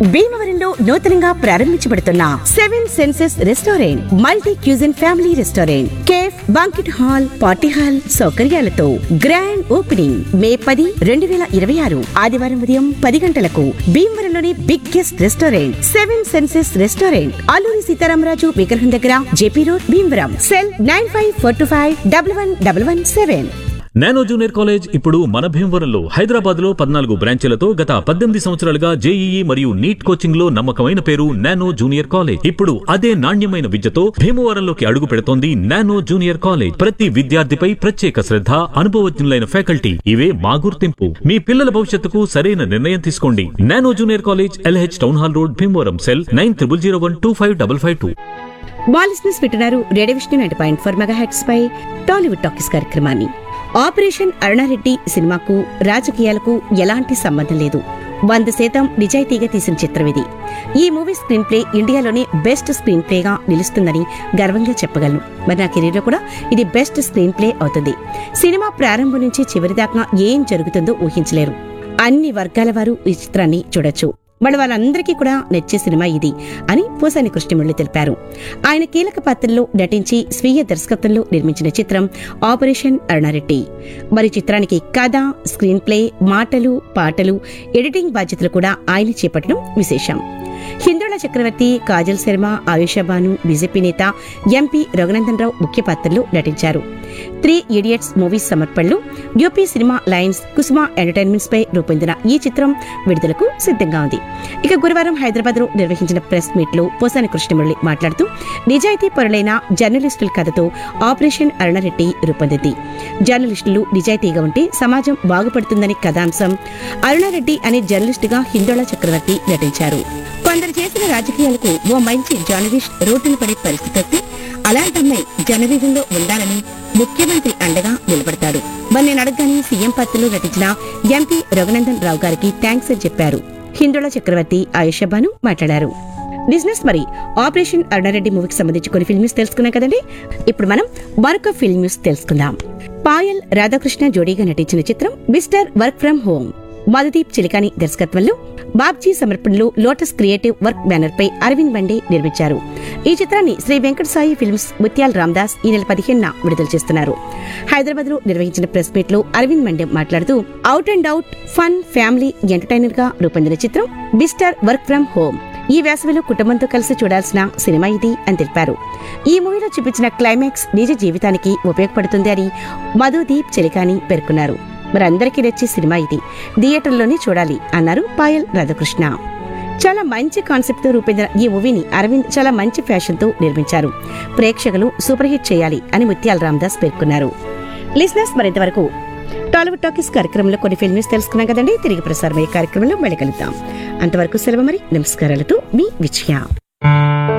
భీమవరంలో నూతనంగా ప్రారంభించబడుతున్న seven senses restaurant multi cuisine family restaurant cafe banquet hall party hall సౌకర్యాలతో గ్రాండ్ ఓపెనింగ్ మే పది రెండు వేల ఇరవై ఆరు ఆదివారం ఉదయం పది గంటలకు భీమవరంలోని biggest restaurant seven senses restaurant Alluri Sitaramaraju విగ్రహం దగ్గర J P road Bhimavaram cell nine five four two five double one double one seven nano junior college ఇప్పుడు మన భీమవరంలో హైదరాబాద్ లో పద్నాలుగు బ్రాంచీలతో గత పద్దెనిమిది సంవత్సరాలుగా జేఈఈ మరియు నీట్ కోచింగ్ లో నమ్మకమైన పేరు నానో జూనియర్ కాలేజ్ ఇప్పుడు అదే నాణ్యమైన విద్యతో భీమవరంలోకి అడుగు పెడుతోంది నానో జూనియర్ కాలేజ్ ప్రతి విద్యార్థిపై ప్రత్యేక శ్రద్ధ అనుభవజ్ఞులైన ఫ్యాకల్టీ ఇవే మా గుర్తింపు మీ పిల్లల భవిష్యత్తుకు సరైన నిర్ణయం తీసుకోండి nano junior college L H town hall road Bhimavaram cell nine triple zero one two five double five two బాలిస్నెస్ వింటున్నారు radio Vishnu nine point four mega heads పై టాలీవుడ్ టాకీస్ కార్యక్రమాన్ని ఆపరేషన్ అరుణారెడ్డి సినిమాకు రాజకీయాలకు ఎలాంటి సంబంధం లేదు వంద శాతం నిజాయితీగా తీసిన చిత్రం ఇది ఈ మూవీ స్క్రీన్ ప్లే ఇండియాలోనే బెస్ట్ స్క్రీన్ ప్లేగా నిలుస్తుందని గర్వంగా చెప్పగలను మరి నా కెరీర్లో కూడా ఇది బెస్ట్ స్క్రీన్ ప్లే అవుతుంది సినిమా ప్రారంభం నుంచి చివరి దాకా ఏం జరుగుతుందో ఊహించలేరు అన్ని వర్గాల వారు ఈ చిత్రాన్ని చూడొచ్చు వాళ్ళ వాళ్ళందరికీ కూడా నచ్చే సినిమా ఇది అని పోసాని కృష్ణమురళి తెలిపారు ఆయన కీలక పాత్రల్లో నటించి స్వీయ దర్శకత్వంలో నిర్మించిన చిత్రం ఆపరేషన్ అరుణారెడ్డి మరి చిత్రానికి కథ స్క్రీన్ ప్లే మాటలు పాటలు ఎడిటింగ్ బాధ్యతలు కూడా ఆయన చేపట్టడం విశేషం హిందుళ చక్రవర్తి కాజల్ శర్మ ఆయుషా బాను బీజేపీ నేత ఎంపీ రఘునందన్ రావు ముఖ్య పాత్రల్లో నటించారు త్రీ ఇడియట్స్ మూవీస్ సమర్పణలో UP cinema lions Kusuma entertainments పై రూపొందిన ఈ చిత్రం విడుదలకు సిద్ధంగా ఉంది ఇక గురువారం హైదరాబాద్ లో నిర్వహించిన ప్రెస్ మీట్ లో పోసాని కృష్ణమురళి మాట్లాడుతూ నిజాయితీ పరులైన జర్నలిస్టుల కథతో ఆపరేషన్ అరుణారెడ్డి రూపొందింది జర్నలిస్టులు నిజాయితీగా ఉంటే సమాజం బాగుపడుతుందని కథాంశం అరుణారెడ్డి అనే జర్నలిస్టుగా హిందోళ చక్రవర్తి నటించారు కొందరు చేసిన రాజకీయాలకు ఓ మంచి జర్నలిస్ట్ రోడ్డున పడే పరిస్థితి వస్తే అలాంటి అమ్మాయి జర్నలిజంలో ఉండాలని ముఖ్యమంత్రి అండగా నిలబడతాడు మరి నేను అడగగానే సీఎం పాత్రలో నటించిన ఎంపీ రఘునందన్ రావు గారికి థ్యాంక్స్ అని చెప్పారు హిందోళ చక్రవర్తి ఆయుషబాను మాట్లాడారు బిజినెస్ మరి ఆపరేషన్ అరుణారెడ్డి మూవీకి సంబంధించి కొన్ని ఫిల్మ్ న్యూస్ తెలుసుకున్నాం కదండి ఇప్పుడు మనం మరొక ఫిల్మ్ న్యూస్ తెలుసుకుందాం పాయల్ రాధాకృష్ణ జోడీగా నటించిన చిత్రం mister work from home Madhudeep Chilikani దర్శకత్వంలో బాబ్జీ సమర్పణలో లోటస్ క్రియేటివ్ వర్క్ బ్యానర్ పై అరవింద్ బండే నిర్మించారు ఈ చిత్రాన్ని శ్రీ వెంకట సాయి ఫిల్మ్స్ ముత్యాల రామదాస్ ఈ నెల పదిహేనున విడుదల చేస్తున్నారు హైదరాబాద్ లో నిర్వహించిన ప్రెస్ మీట్ లో అరవింద్ మండే మాట్లాడుతూ out and out fun family entertainer గా రూపొందిన చిత్రం మిస్టర్ వర్క్ ఫ్రం హోమ్ ఈ వేసవిలో కుటుంబంతో కలిసి చూడాల్సిన సినిమా ఇది అని తెలిపారు ఈ మూవీలో చూపించిన క్లైమాక్స్ నిజ జీవితానికి ఉపయోగపడుతుంది అని మధుదీప్ చెలికాని పేర్కొన్నారు మరి అందరికీ నచ్చే సినిమా ఇది థియేటర్లోనే చూడాలి అన్నారు పాయల్ రాధాకృష్ణ చాలా మంచి కాన్సెప్ట్ తో రూపొందిన ఈ మూవీని అరవింద్ చాలా మంచి ఫ్యాషన్ తో నిర్మించారు ప్రేక్షకులు సూపర్ హిట్ చేయాలి అని ముత్యాల రామదాస్ పేర్కొన్నారు లిసినర్స్ మరింతవరకు టాలీవుడ్ టాకీస్ కార్యక్రమంలో కొన్ని ఫిల్మ్ న్యూస్ తెలుసుకున్నాం కదండి తిరిగి ప్రసారమయ్యే కార్యక్రమంలో మళ్ళీ కలుద్దాం అంతవరకు సెలవు మరి నమస్కారాలతో మీ విజయ